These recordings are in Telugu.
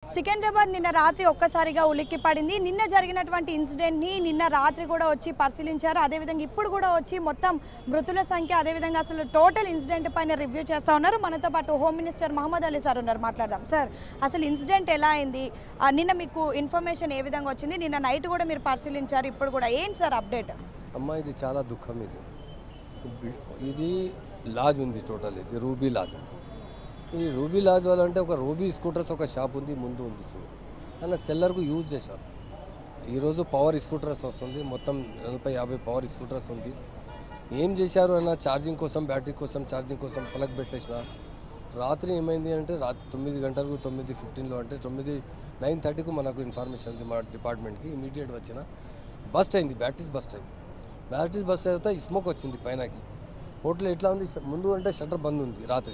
సికింద్రాబాద్ నిన్న రాత్రి ఒక్కసారిగా ఉలిక్కి పడింది నిన్న జరిగినటువంటి ఇన్సిడెంట్ని నిన్న రాత్రి కూడా వచ్చి పరిశీలించారు అదేవిధంగా ఇప్పుడు కూడా వచ్చి మొత్తం మృతుల సంఖ్య అదేవిధంగా అసలు టోటల్ ఇన్సిడెంట్ పైన రివ్యూ చేస్తా ఉన్నారు మనతో పాటు home minister Mohammed Ali sir ఉన్నారు మాట్లాడదాం సార్ అసలు ఇన్సిడెంట్ ఎలా అయింది ఆ, నిన్న మీకు ఇన్ఫర్మేషన్ ఏ విధంగా వచ్చింది నిన్న నైట్ కూడా మీరు పరిశీలించారు ఇప్పుడు కూడా ఏంటి సార్ అప్డేట్ అమ్మ ఇది చాలా దుఃఖం ఇది ఇది లాజ్ ఉంది టోటల్ ఇది రూబీ లాజ్ ఈ రూబీ లాజ్ వాళ్ళంటే ఒక రూబీ స్కూటర్స్ ఒక షాప్ ఉంది ముందు ఉంది చూడు అన్న సెల్లర్కు యూజ్ చేశారు ఈరోజు పవర్ స్కూటర్స్ వస్తుంది మొత్తం నలభై యాభై పవర్ స్కూటర్స్ ఉంది ఏం చేశారు అన్న ఛార్జింగ్ కోసం బ్యాటరీ కోసం ఛార్జింగ్ కోసం ప్లగ్ పెట్టేసిన రాత్రి ఏమైంది అంటే రాత్రి తొమ్మిది గంటలకు తొమ్మిది ఫిఫ్టీన్లో అంటే తొమ్మిది నైన్ థర్టీకు మనకు ఇన్ఫర్మేషన్ ఉంది మా డిపార్ట్మెంట్కి ఇమీడియట్ వచ్చిన బస్ట్ అయింది బ్యాటరీస్ బస్ట్ అయింది బ్యాటరీస్ బస్ట్ అయితే స్మోక్ వచ్చింది పైనకి హోటల్ ఎట్లా ఉంది ముందు అంటే షట్టర్ బంద్ ఉంది రాత్రి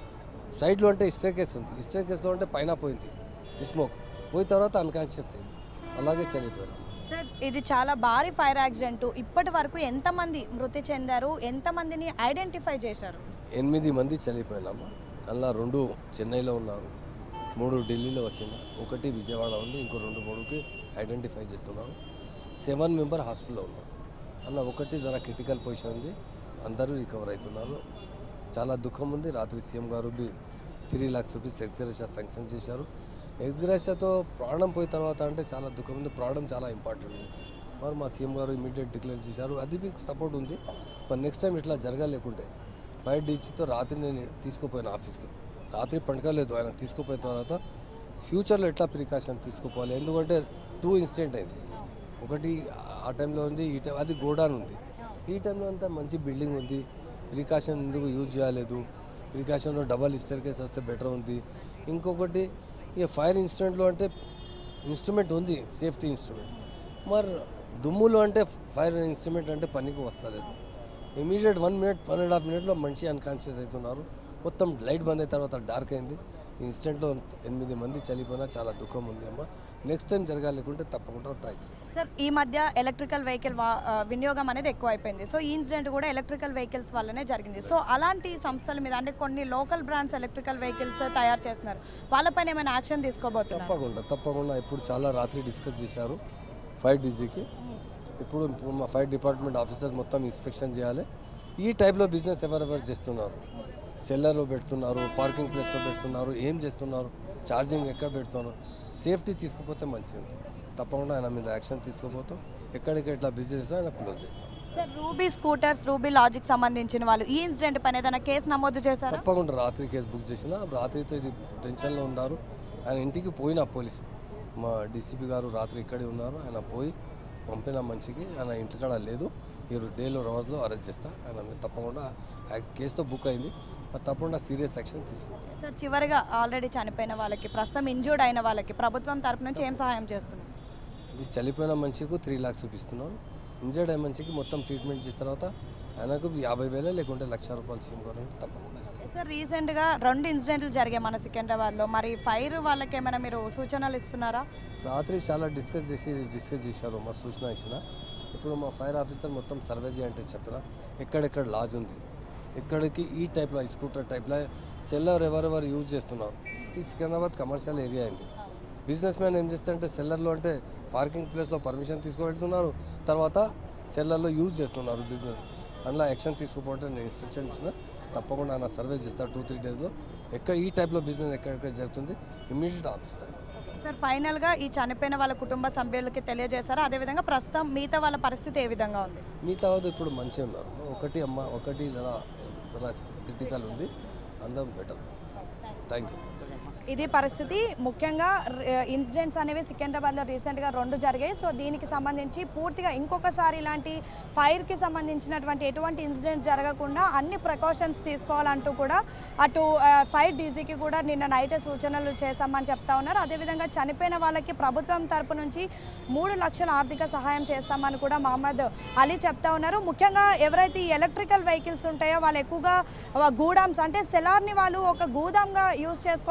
సైడ్లో అంటే స్టే కేస్ ఉంది స్టే కేసులో అంటే పైన పోయింది స్మోక్ పోయిన తర్వాత అన్కాన్షియస్ అయింది అలాగే చనిపోయాను సార్ ఇది చాలా భారీ ఫైర్ యాక్సిడెంట్ ఇప్పటి వరకు ఎంతమంది మృతి చెందారు ఎంతమందిని ఐడెంటిఫై చేశారు ఎనిమిది మంది చనిపోయినాము అలా రెండు చెన్నైలో ఉన్నారు మూడు ఢిల్లీలో వచ్చింది ఒకటి విజయవాడ ఉంది ఇంకో రెండు మూడుకి ఐడెంటిఫై చేస్తున్నాము సెవెన్ మెంబర్ హాస్పిటల్లో ఉన్నారు అలా ఒకటి జర క్రిటికల్ పొజిషన్ ఉంది అందరూ రికవర్ అవుతున్నారు చాలా దుఃఖం ఉంది రాత్రి సీఎం గారు బి three lakhs rupees ex gratia sanction చేశారు ఎక్స్గ్రేషియాతో ప్రాణం పోయిన తర్వాత అంటే చాలా దుఃఖం ఉంది ప్రాణం చాలా ఇంపార్టెంట్ ఉంది మరి మా సీఎం గారు ఇమీడియట్ డిక్లేర్ చేశారు అది మీకు సపోర్ట్ ఉంది మరి నెక్స్ట్ టైం ఇట్లా జరగలేకుంటే ఫైవ్ డీజీతో రాత్రి నేను తీసుకుపోయాను ఆఫీస్కి రాత్రి పండుగలేదు ఆయన తీసుకుపోయిన తర్వాత ఫ్యూచర్లో ఎట్లా ప్రికాషన్ తీసుకోపోవాలి ఎందుకంటే టూ ఇన్సిడెంట్ అయింది ఒకటి ఆ టైంలో ఉంది ఈ టైం అది గోడాన్ ఉంది ఈ టైంలో అంతా మంచి బిల్డింగ్ ఉంది ప్రికాషన్ ఎందుకు యూజ్ చేయలేదు ప్రికాషన్లో డబల్ ఇస్టర్ కేసు వస్తే బెటర్ ఉంది ఇంకొకటి ఇక ఫైర్ ఇన్సిడెంట్లో అంటే ఇన్స్ట్రుమెంట్ ఉంది సేఫ్టీ ఇన్స్ట్రుమెంట్ మరి దుమ్ములో అంటే ఫైర్ ఇన్స్ట్రుమెంట్ అంటే పనికి వస్తలేదు immediate one minute one and half మినిట్లో మంచి అన్కాన్షియస్ అవుతున్నారు మొత్తం లైట్ బంద్ అయిన తర్వాత డార్క్ అయింది ఈ ఇన్సిడెంట్లో ఎనిమిది మంది చనిపోయినా చాలా దుఃఖం ఉంది అమ్మ నెక్స్ట్ టైం జరగాలేకుంటే తప్పకుండా ట్రై చేస్తాం సార్ ఈ మధ్య ఎలక్ట్రికల్ వెహికల్ వా- ఆ, వినియోగం అనేది ఎక్కువ అయిపోయింది సో ఈ ఇన్సిడెంట్ కూడా ఎలక్ట్రికల్ వెహికల్స్ వల్లనే జరిగింది సో అలాంటి సంస్థల మీద అంటే కొన్ని లోకల్ బ్రాండ్స్ ఎలక్ట్రికల్ వెహికల్స్ తయారు చేస్తున్నారు వాళ్ళపైన ఏమైనా యాక్షన్ తీసుకోబోతున్నారు తప్పకుండా తప్పకుండా ఇప్పుడు చాలా రాత్రి డిస్కస్ చేశారు ఫైవ్ డీజీకి ఇప్పుడు ఇప్పుడు మా ఫైర్ డిపార్ట్మెంట్ ఆఫీసర్స్ మొత్తం ఇన్స్పెక్షన్ చేయాలి ఈ టైప్లో బిజినెస్ ఎవరెవరు చేస్తున్నారు సెల్లర్లో పెడుతున్నారు పార్కింగ్ ప్లేస్లో పెడుతున్నారు ఏం చేస్తున్నారు ఛార్జింగ్ ఎక్కడ పెడుతున్నారు సేఫ్టీ తీసుకుపోతే మంచిది తప్పకుండా ఆయన మీద యాక్షన్ తీసుకోపోతాం ఎక్కడెక్కడ ఇట్లా బిజినెస్ ఆయన క్లోజ్ చేస్తాం sir Ruby scooters Ruby logic సంబంధించిన వాళ్ళు ఈ ఇన్సిడెంట్ పైన ఏదైనా కేసు నమోదు చేశారా తప్పకుండా రాత్రి కేసు బుక్ చేసిన రాత్రితో ఇది టెన్షన్లో ఉన్నారు ఆయన ఇంటికి పోయిన పోలీస్ మా డీసీపీ గారు రాత్రి ఇక్కడే ఉన్నారు ఆయన పోయి పంపిన మంచికి ఆయన ఇంటికాడ లేదు ఈ డేలో రోజులో అరెస్ట్ చేస్తా ఆయన మీద తప్పకుండా ఆ కేసుతో బుక్ అయింది మరి తప్పకుండా సీరియస్ యాక్షన్ తీసుకుంటాం సార్ చివరిగా ఆల్రెడీ చనిపోయిన వాళ్ళకి ప్రస్తుతం ఇంజూర్డ్ అయిన వాళ్ళకి ప్రభుత్వం తరపు నుంచి ఏం సహాయం చేస్తుంది ఇది చనిపోయిన మనిషికి త్రీ లాక్స్ చూపిస్తున్నారు ఇంజర్డ్ అయిన మనిషికి మొత్తం ట్రీట్మెంట్ చేసిన తర్వాత ఆయనకు యాభై వేలే లేకుంటే లక్ష రూపాయలు సీఎం గారు తప్పకుండా ఇస్తాం సార్ రీసెంట్గా రెండు ఇన్సిడెంట్లు జరిగాయి మన సికింద్రాబాద్లో మరి ఫైర్ వాళ్ళకి ఏమైనా మీరు సూచనలు ఇస్తున్నారా రాత్రి చాలా డిస్కస్ చేసి డిస్కస్ చేశారు మా సూచన ఇచ్చిన ఇప్పుడు మా ఫైర్ ఆఫీసర్ మొత్తం సర్వే చేయంటే చెప్పిన ఎక్కడెక్కడ లాజ్ ఉంది ఎక్కడికి ఈ టైప్లో ఈ స్కూటర్ టైప్లో సెల్లర్ ఎవరెవరు యూజ్ చేస్తున్నారు ఈ సికింద్రాబాద్ కమర్షియల్ ఏరియా అయింది బిజినెస్ మ్యాన్ ఏం చేస్తారంటే సెల్లర్లో అంటే పార్కింగ్ ప్లేస్లో పర్మిషన్ తీసుకువెళ్తున్నారు తర్వాత సెల్లర్లో యూజ్ చేస్తున్నారు బిజినెస్ అందులో యాక్షన్ తీసుకుపోతే నేను ఇన్స్ట్రక్షన్ ఇచ్చిన తప్పకుండా ఆయన సర్వే చేస్తారు టూ త్రీ డేస్లో ఎక్కడ ఈ టైప్లో బిజినెస్ ఎక్కడెక్కడ జరుగుతుంది ఇమ్మీడియట్ ఆపిస్తాను సార్ ఫైనల్గా ఈ చనిపోయిన వాళ్ళ కుటుంబ సభ్యులకి తెలియజేశారా అదేవిధంగా ప్రస్తుతం మిగతా వాళ్ళ పరిస్థితి ఏ విధంగా ఉంది మిగతా వాళ్ళు ఇప్పుడు మంచిగా ఉన్నారు ఒకటి అమ్మ ఒకటి జర జర క్రిటికల్ ఉంది అందరం బెటర్ థ్యాంక్ యూ ఇది పరిస్థితి ముఖ్యంగా ఇన్సిడెంట్స్ అనేవి సికింద్రాబాద్లో రీసెంట్గా రెండు జరిగాయి సో దీనికి సంబంధించి పూర్తిగా ఇంకొకసారి ఇలాంటి ఫైర్కి సంబంధించినటువంటి ఎటువంటి ఇన్సిడెంట్ జరగకుండా అన్ని ప్రికాషన్స్ తీసుకోవాలంటూ కూడా అటు ఆ, ఫైర్ డీజీకి కూడా నిన్న నైట్ సూచనలు చేశామని చెప్తా ఉన్నారు అదేవిధంగా చనిపోయిన వాళ్ళకి ప్రభుత్వం తరపు నుంచి మూడు లక్షల ఆర్థిక సహాయం చేస్తామని కూడా మహమ్మద్ అలీ చెప్తా ఉన్నారు ముఖ్యంగా ఎవరైతే ఈ ఎలక్ట్రికల్ వెహికల్స్ ఉంటాయో వాళ్ళు ఎక్కువగా గూడామ్స్ అంటే సెలార్ని వాళ్ళు ఒక గూదాంగా యూజ్ చేసుకోవడం అనేది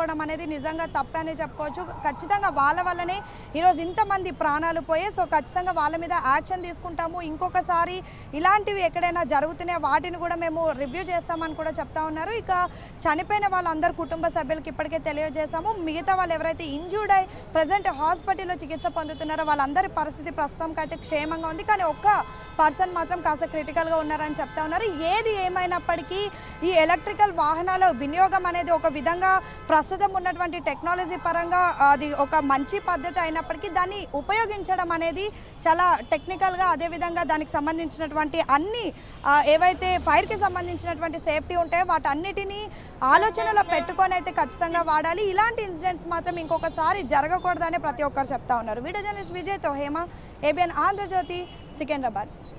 అనేది నిజంగా తప్పనే చెప్పుకోవచ్చు ఖచ్చితంగా వాళ్ళ వల్లనే ఈరోజు ఇంతమంది ప్రాణాలు పోయే సో ఖచ్చితంగా వాళ్ళ మీద యాక్షన్ తీసుకుంటాము ఇంకొకసారి ఇలాంటివి ఎక్కడైనా జరుగుతున్నాయి వాటిని కూడా మేము రివ్యూ చేస్తామని కూడా చెప్తా ఉన్నారు ఇక చనిపోయిన వాళ్ళందరు కుటుంబ సభ్యులకి ఇప్పటికే తెలియజేశాము మిగతా వాళ్ళు ఎవరైతే ఇంజూర్డ్ అయి ప్రజెంట్ హాస్పిటల్లో చికిత్స పొందుతున్నారో వాళ్ళందరి పరిస్థితి ప్రస్తుతానికి అయితే క్షేమంగా ఉంది కానీ ఒక్క పర్సన్ మాత్రం కాస్త క్రిటికల్గా ఉన్నారని చెప్తా ఉన్నారు ఏది ఏమైనప్పటికీ ఈ ఎలక్ట్రికల్ వాహనాల వినియోగం అనేది ఒక విధంగా ప్రస్తుతం ఉన్నటువంటి టెక్నాలజీ పరంగా అది ఒక మంచి పద్ధతి అయినప్పటికీ దాన్ని ఉపయోగించడం అనేది చాలా టెక్నికల్గా అదేవిధంగా దానికి సంబంధించినటువంటి అన్ని ఆ, ఏవైతే ఫైర్కి సంబంధించినటువంటి సేఫ్టీ ఉంటాయో వాటన్నిటినీ ఆలోచనలో పెట్టుకొని అయితే ఖచ్చితంగా వాడాలి ఇలాంటి ఇన్సిడెంట్స్ మాత్రం ఇంకొకసారి జరగకూడదని ప్రతి ఒక్కరు చెప్తా ఉన్నారు వీడియో జర్నలిస్ట్ విజయ్తో హేమ ఏబిఎన్ ఆంధ్రజ్యోతి సికింద్రాబాద్